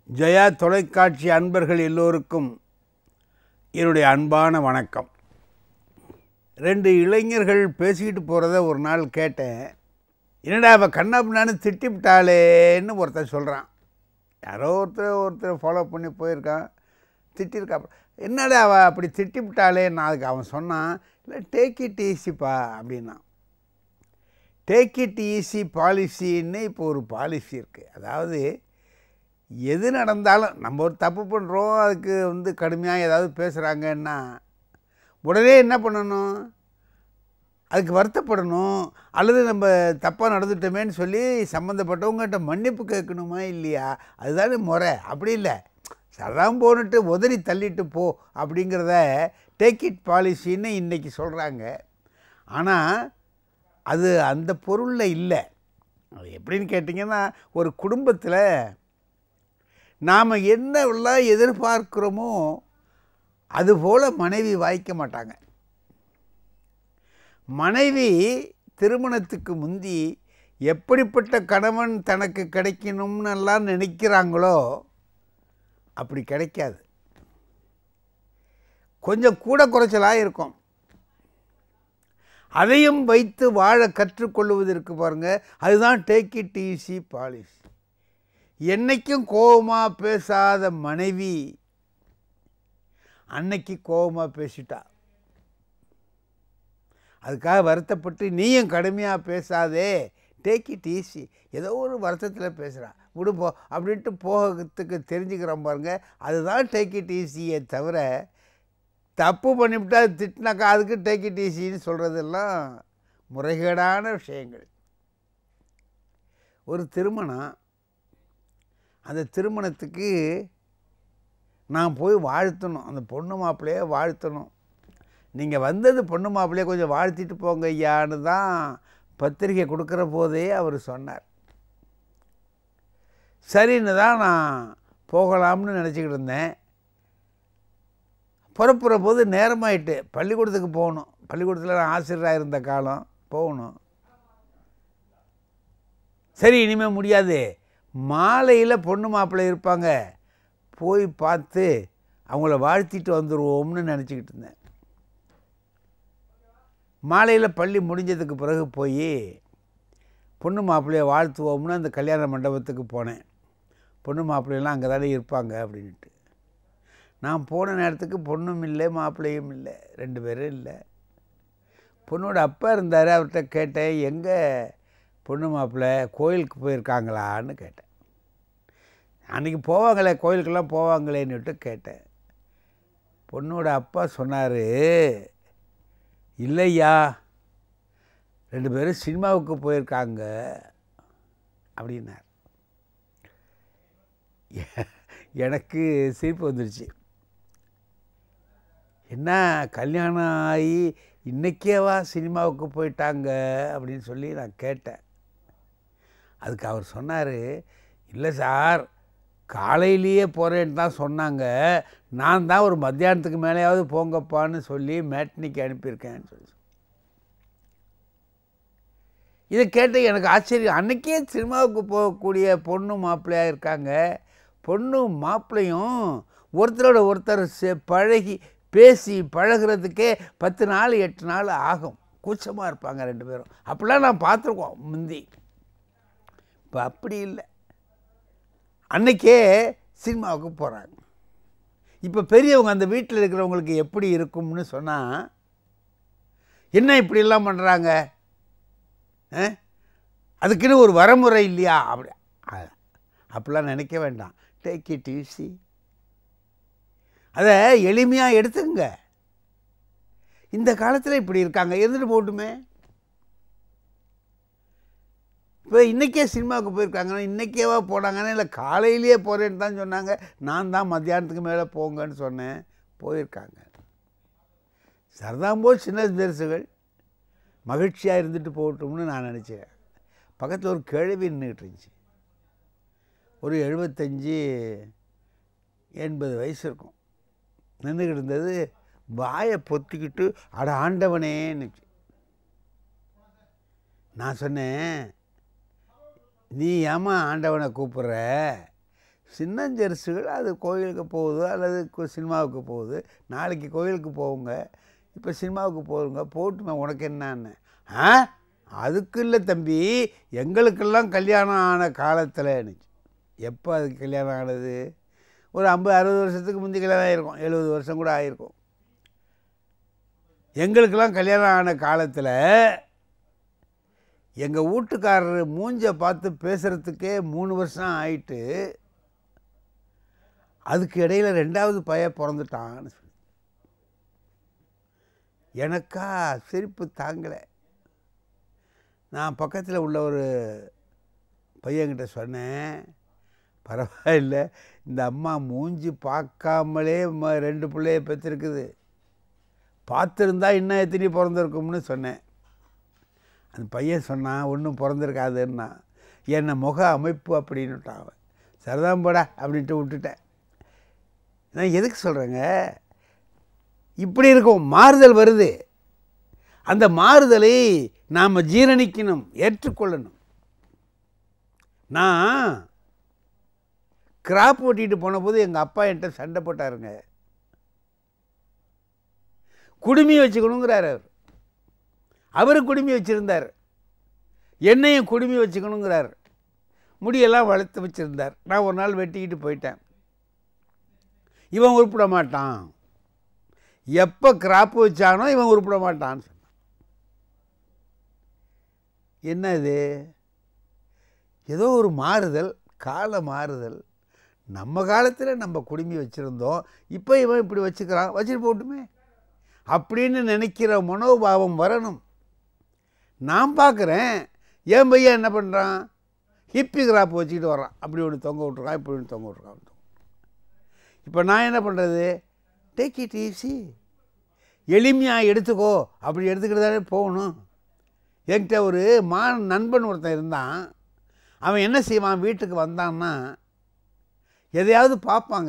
ஜெயா தொலைக்காட்சி அன்பர்கள் எல்லோருக்கும் என்னுடைய அன்பான வணக்கம் ரெண்டு இளைஞர்கள் பேசிக்கிட்டு போகிறத ஒரு நாள் கேட்டேன் என்னடா அவள் கண்ணா பின்னான்னு திட்டிவிட்டாளேன்னு ஒருத்தன் சொல்கிறான் யாரோ ஒருத்தர் ஒருத்தர் ஃபாலோ பண்ணி போயிருக்கான் திட்டிருக்கா என்னடா அவள் அப்படி திட்டிவிட்டாளேன்னு அதுக்கு அவன் சொன்னான் இல்லை டேக் இட் ஈஸிப்பா அப்படின்னா டேக் இட் ஈஸி பாலிசின்னு இப்போ ஒரு பாலிசி இருக்குது அதாவது எது நடந்தாலும் நம்ம ஒரு தப்பு பண்ணுறோம் அதுக்கு வந்து கடுமையாக ஏதாவது பேசுகிறாங்கன்னா உடனே என்ன பண்ணணும் அதுக்கு வருத்தப்படணும் அல்லது நம்ம தப்பாக நடந்துட்டோமேன்னு சொல்லி சம்மந்தப்பட்டவங்ககிட்ட மன்னிப்பு கேட்கணுமா இல்லையா அதுதானே முறை அப்படி இல்லை சதான் போனுட்டு உதறி தள்ளிட்டு போ அப்படிங்கிறத டேக் இட் பாலிசின்னு இன்றைக்கி சொல்கிறாங்க ஆனால் அது அந்த பொருளில் இல்லை அது எப்படின்னு கேட்டிங்கன்னா ஒரு குடும்பத்தில் நாம் என்னெல்லாம் எதிர்பார்க்குறோமோ அதுபோல் மனைவி வாய்க்க மாட்டாங்க மனைவி திருமணத்துக்கு முந்தி எப்படிப்பட்ட கணவன் தனக்கு கிடைக்கணும்னு எல்லாம் நினைக்கிறாங்களோ அப்படி கிடைக்காது கொஞ்சம் கூட குறைச்சலாக இருக்கும் அதையும் வைத்து வாழ கற்றுக்கொள்வதற்கு பாருங்கள் அதுதான் டேக் இட் ஈஸி பாலிசி என்னைக்கும் கோபமாக பேசாத மனைவி அன்னைக்கு கோபமாக பேசிட்டா அதுக்காக வருத்தப்பட்டு நீயும் கடுமையாக பேசாதே டேக் இட் ஈஸி ஏதோ ஒரு வருத்தத்தில் பேசுகிறா விடுப்போ அப்படின்ட்டு போகிறதுக்கு தெரிஞ்சுக்கிறோம் பாருங்க அதுதான் டேக் இட் ஈஸியே தவிர தப்பு பண்ணிவிட்டா திட்டினாக்கா அதுக்கு டேக் இட் ஈஸின்னு சொல்கிறதெல்லாம் முறைகேடான விஷயங்கள் ஒரு திருமணம் அந்த திருமணத்துக்கு நான் போய் வாழ்த்தணும் அந்த பொண்ணு மாப்பிள்ளையே வாழ்த்தணும் நீங்கள் வந்தது பொண்ணு மாப்பிள்ளையே கொஞ்சம் வாழ்த்திட்டு போங்க ஐயான்னு தான் பத்திரிக்கை கொடுக்குற போதே அவர் சொன்னார் சரின்னு தான் நான் போகலாம்னு நினச்சிக்கிட்டு இருந்தேன் புறப்புற போது நேரமாயிட்டு பள்ளிக்கூடத்துக்கு போகணும் பள்ளிக்கூடத்தில் நான் ஆசிரியராக இருந்த காலம் போகணும் சரி இனிமேல் முடியாது மாலையில் பொண்ணு மாப்பிள்ளை இருப்பாங்க போய் பார்த்து அவங்கள வாழ்த்திட்டு வந்துடுவோம்னு நினச்சிக்கிட்டு இருந்தேன் மாலையில் பள்ளி முடிஞ்சதுக்கு பிறகு போய் பொண்ணு மாப்பிள்ளையை வாழ்த்துவோம்னு அந்த கல்யாண மண்டபத்துக்கு போனேன் பொண்ணு மாப்பிள்ளையெல்லாம் அங்கே தானே இருப்பாங்க அப்படின்ட்டு நான் போன நேரத்துக்கு பொண்ணும் இல்லை மாப்பிள்ளையும் இல்லை ரெண்டு பேரும் இல்லை பொண்ணோட அப்பா இருந்தார் அவர்கிட்ட கேட்டேன் எங்கே பொண்ணு மாப்பிள்ளை கோயிலுக்கு போயிருக்காங்களான்னு கேட்டேன் அன்றைக்கி போவாங்களே கோயிலுக்கெல்லாம் போவாங்களேன்னுட்டு கேட்டேன் பொண்ணோட அப்பா சொன்னார் இல்லையா ரெண்டு பேரும் சினிமாவுக்கு போயிருக்காங்க அப்படின்னார் எனக்கு சிரிப்பு வந்துடுச்சு என்ன கல்யாணம் ஆகி இன்றைக்கேவா சினிமாவுக்கு போயிட்டாங்க அப்படின்னு சொல்லி நான் கேட்டேன் அதுக்கு அவர் சொன்னார் இல்லை சார் காலையிலேயே போகிறேன்னு தான் சொன்னாங்க நான் தான் ஒரு மத்தியானத்துக்கு மேலேயாவது போங்கப்பான்னு சொல்லி மேட்னிக்கு அனுப்பியிருக்கேன்னு சொல்லி இதை கேட்டு எனக்கு ஆச்சரியம் அன்றைக்கே சினிமாவுக்கு போகக்கூடிய பொண்ணு மாப்பிள்ளையாக இருக்காங்க பொண்ணும் மாப்பிள்ளையும் ஒருத்தரோட ஒருத்தர் பழகி பேசி பழகிறதுக்கே பத்து நாள் எட்டு நாள் ஆகும் கூச்சமாக இருப்பாங்க ரெண்டு பேரும் அப்படிலாம் நான் பார்த்துருக்கோம் முந்தி இப்போ அப்படி இல்லை அன்னைக்கே சினிமாவுக்கு போகிறாங்க இப்போ பெரியவங்க அந்த வீட்டில் இருக்கிறவங்களுக்கு எப்படி இருக்கும்னு சொன்னால் என்ன இப்படிலாம் பண்ணுறாங்க அதுக்குன்னு ஒரு வரமுறை இல்லையா அப்படி அப்படிலாம் நினைக்க வேண்டாம் டேக் இட் ஈஸி அதை எளிமையாக எடுத்துக்கங்க இந்த காலத்தில் இப்படி இருக்காங்க இருந்துட்டு போட்டுமே இப்போ இன்றைக்கே சினிமாவுக்கு போயிருக்காங்கன்னா இன்றைக்கேவா போனாங்கன்னா இல்லை காலையிலேயே போகிறேன்னு தான் சொன்னாங்க நான் தான் மத்தியானத்துக்கு மேலே போங்கன்னு சொன்னேன் போயிருக்காங்க சரதாம்போ சின்ன பெருசுகள் மகிழ்ச்சியாக இருந்துட்டு போகட்டும்னு நான் நினச்சேன் பக்கத்தில் ஒரு கிழவி நின்றுக்கிட்டு இருந்துச்சு ஒரு எழுபத்தஞ்சி எண்பது வயசு இருக்கும் நின்றுக்கிட்டு இருந்தது வாயை பொத்திக்கிட்டு அட ஆண்டவனேன்னு நான் சொன்னேன் நீ ஏமா ஆண்டவனை கூப்பிட்ற சின்னஞ்சரிசுகள் அது கோயிலுக்கு போகுது அல்லது கு- சினிமாவுக்கு போகுது நாளைக்கு கோயிலுக்கு போகுங்க இப்போ சினிமாவுக்கு போகுங்க போட்டுமே உனக்கு என்னன்னு ஆ அதுக்கு இல்லை தம்பி எங்களுக்கெல்லாம் கல்யாணம் ஆன காலத்தில் எப்போ அதுக்கு கல்யாணம் ஆனது ஒரு ஐம்பது அறுபது வருஷத்துக்கு முந்தி கல்யாணம் ஆகிருக்கும் எழுபது வருஷம் கூட ஆகிருக்கும் எங்களுக்கெல்லாம் கல்யாணம் ஆன காலத்தில் எங்கள் வீட்டுக்காரர் மூஞ்ச பார்த்து பேசுகிறதுக்கே மூணு வருஷம் ஆயிட்டு அதுக்கு இடையில ரெண்டாவது பையன் பிறந்துட்டான்னு சொல்லி எனக்கா சிரிப்பு தாங்கலை நான் பக்கத்தில் உள்ள ஒரு பையன்கிட்ட சொன்னேன் பரவாயில்ல இந்த அம்மா மூஞ்சி பார்க்காமலே ம- ரெண்டு பிள்ளைய பெற்றிருக்குது பார்த்துருந்தா இன்னும் எத்தனை பிறந்திருக்கும்னு சொன்னேன் அந்த பையன் சொன்னான் ஒன்றும் பிறந்திருக்காதுன்னா என்னை முக அமைப்பு அப்படின்னுட்டான் அவன் சரிதான் போடா அப்படின்ட்டு விட்டுட்டேன் நான் எதுக்கு சொல்கிறேங்க இப்படி இருக்கும் மாறுதல் வருது அந்த மாறுதலை நாம் ஜீரணிக்கணும் ஏற்றுக்கொள்ளணும் நான் கிராப் ஓட்டிட்டு போன போது எங்கள் அப்பா என்கிட்ட சண்டை போட்டாருங்க குடுமி வச்சுக்கணுங்கிறார் அவர் அவர் குடுமி வச்சுருந்தார் என்னையும் குடுமி வச்சுக்கணுங்கிறார் முடியெல்லாம் வளர்த்து வச்சுருந்தார் நான் ஒரு நாள் வெட்டிக்கிட்டு போயிட்டேன் இவன் உருப்பிட மாட்டான் எப்போ கிராப் வச்சானோ இவன் உருப்பிட மாட்டான்னு சொன்னான் என்ன இது ஏதோ ஒரு மாறுதல் கால மாறுதல் நம்ம காலத்தில் நம்ம குடுமி வச்சுருந்தோம் இப்போ இவன் இப்படி வச்சுக்கிறான் வச்சுட்டு போட்டுமே அப்படின்னு நினைக்கிற மனோபாவம் வரணும் நான் பார்க்குறேன் என் பையன் என்ன பண்ணுறான் ஹிப்பி கிராப் வச்சுக்கிட்டு வர்றான் அப்படி ஒன்று தொங்க விட்ருக்கான் இப்படி ஒன்று தொங்க விட்ருக்கான் இப்போ நான் என்ன பண்ணுறது டேக் இட் ஈஸி எளிமையாக எடுத்துக்கோ அப்படி எடுத்துக்கிட்டு தானே போகணும் என்கிட்ட ஒரு மா நண்பன் ஒருத்தன் இருந்தான் அவன் என்ன செய்வான் வீட்டுக்கு வந்தான்னா எதையாவது பார்ப்பாங்க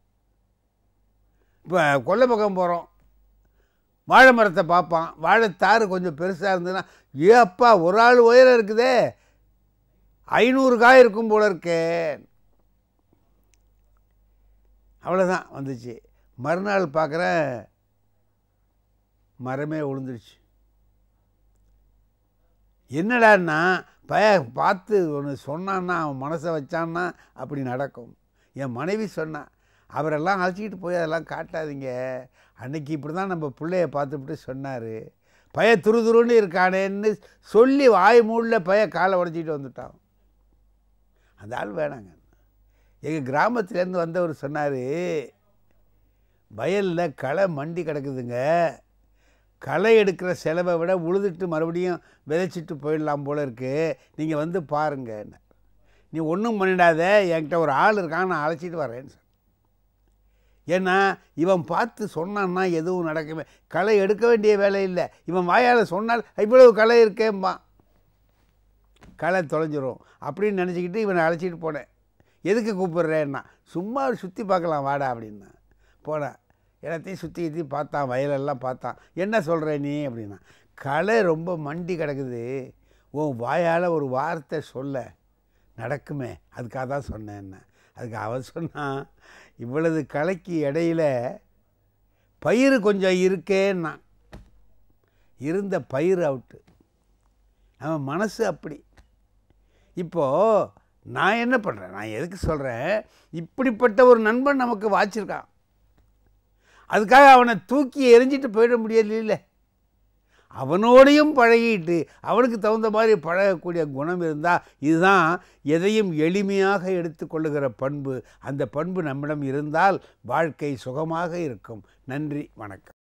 இப்போ கொல்லை பக்கம் போகிறோம் வாழை மரத்தை பார்ப்பான் வாழைத்தாறு கொஞ்சம் பெருசாக இருந்ததுன்னா ஏ அப்பா ஒரு ஆள் உயரம் இருக்குதே ஐநூறு காய் இருக்கும் போல இருக்கே அவ்வளோதான் வந்துச்சு மறுநாள் பார்க்குறேன் மரமே விழுந்துருச்சு என்னடான்னா பய பார்த்து ஒன்று சொன்னான்னா அவன் மனசை வச்சான்னா அப்படி நடக்கும் என் மனைவி சொன்னான் அவரெல்லாம் அழைச்சிக்கிட்டு போய் அதெல்லாம் காட்டாதீங்க அன்னைக்கு இப்படி தான் நம்ம பிள்ளைய பார்த்துவிட்டு சொன்னார் பய துரு துருன்னு இருக்கானேன்னு சொல்லி வாய் மூடில் பய காலை உடச்சிக்கிட்டு வந்துட்டான் அந்த ஆள் வேணாங்க எங்கள் கிராமத்துலேருந்து வந்தவர் சொன்னார் வயலில் களை மண்டி கிடக்குதுங்க களை எடுக்கிற செலவை விட உழுதுட்டு மறுபடியும் விதைச்சிட்டு போயிடலாம் போல இருக்கு நீங்கள் வந்து பாருங்க நீ ஒன்றும் பண்ணிடாத என்கிட்ட ஒரு ஆள் இருக்கான் நான் அழைச்சிட்டு வரேன்னு சொன்னேன். ஏன்னா இவன் பார்த்து சொன்னான்னா எதுவும் நடக்கவே களை எடுக்க வேண்டிய வேலை இல்லை இவன் வாயால் சொன்னால் இவ்வளவு களை இருக்கேம்பான் களை தொலைஞ்சிரும் அப்படின்னு நினச்சிக்கிட்டு இவனை அழைச்சிட்டு போனேன் எதுக்கு கூப்பிடுறேன்னா சும்மா சுற்றி பார்க்கலாம் வாடா அப்படின்னா போனேன் எல்லாத்தையும் சுற்றி சுற்றி பார்த்தான் வயலெல்லாம் பார்த்தான் என்ன சொல்கிற நீ அப்படின்னா களை ரொம்ப மண்டி கிடக்குது உன் வாயால் ஒரு வார்த்தை சொல்ல நடக்குமே அதுக்காக தான் சொன்னேன் அதுக்கு அவன் சொன்னான் இவ்வளவு களைக்கு இடையில பயிர் கொஞ்சம் இருக்கேன்னா இருந்த பயிர் அவுட்டு அவன் மனசு அப்படி இப்போது நான் என்ன பண்ணுறேன் நான் எதுக்கு சொல்கிறேன் இப்படிப்பட்ட ஒரு நண்பன் நமக்கு வாச்சிருக்கான் அதுக்காக அவனை தூக்கி எரிஞ்சிட்டு போயிட முடியல அவனோடையும் பழகிட்டு அவனுக்கு தகுந்த மாதிரி பழகக்கூடிய குணம் இருந்தால் இதுதான் எதையும் எளிமையாக எடுத்துக்கொள்ளுகிற பண்பு அந்த பண்பு நம்மிடம் இருந்தால் வாழ்க்கை சுகமாக இருக்கும் நன்றி வணக்கம்